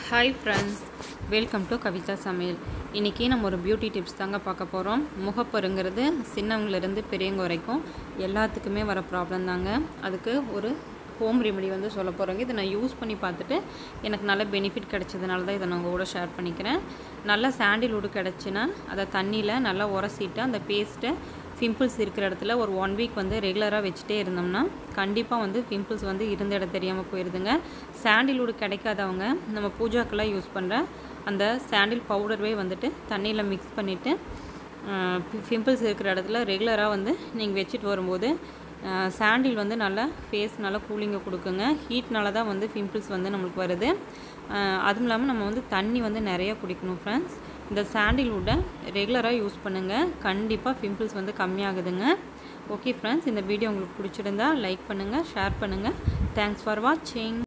hi friends welcome to Kavitha சமையல் இன்றைக்கி நம்ம ஒரு பியூட்டி டிப்ஸ் தாங்க பார்க்க போகிறோம் முகப்பருங்கிறது சின்னவங்கலேருந்து பெரியவங்க வரைக்கும் எல்லாத்துக்குமே வர ப்ராப்ளம் தாங்க அதுக்கு ஒரு ஹோம் ரெமெடி வந்து சொல்ல போகிறோங்க இதை நான் யூஸ் பண்ணி பார்த்துட்டு எனக்கு நல்ல பெனிஃபிட் கிடைச்சதுனால தான் இதை நான் உங்கள் கூட ஷேர் பண்ணிக்கிறேன் நல்லா சாண்டில்வுட் கிடச்சின்னா அதை தண்ணியில் நல்லா உரசிட்டு அந்த பேஸ்ட்டை பிம்பிள்ஸ் இருக்கிற இடத்துல ஒரு ஒன் வீக் வந்து ரெகுலராக வச்சுட்டே இருந்தோம்னா கண்டிப்பாக வந்து பிம்பிள்ஸ் வந்து இருந்த இடம் தெரியாமல் போயிடுதுங்க சாண்டில்வுட் கிடைக்காதவங்க நம்ம பூஜாக்கெல்லாம் யூஸ் பண்ணுற அந்த சாண்டில் பவுடர்வே வந்துட்டு தண்ணியில் மிக்ஸ் பண்ணிவிட்டு பிம்பிள்ஸ் இருக்கிற இடத்துல ரெகுலராக வந்து நீங்கள் வச்சுட்டு வரும்போது சாண்டில் வந்து நல்லா ஃபேஸ் நல்லா கூலிங்கை கொடுக்குங்க ஹீட்னால தான் வந்து பிம்பிள்ஸ் வந்து நம்மளுக்கு வருது அதுவும் இல்லாமல் நம்ம வந்து தண்ணி வந்து நிறையா குடிக்கணும் ஃப்ரெண்ட்ஸ் இந்த சாண்டில்வுட்டை ரெகுலராக யூஸ் பண்ணுங்கள் கண்டிப்பாக பிம்பிள்ஸ் வந்து கம்மியாகுதுங்க ஓகே ஃப்ரெண்ட்ஸ் இந்த வீடியோ உங்களுக்கு பிடிச்சிருந்தா லைக் பண்ணுங்கள் ஷேர் பண்ணுங்கள் தேங்க்ஸ் ஃபார் வாட்சிங்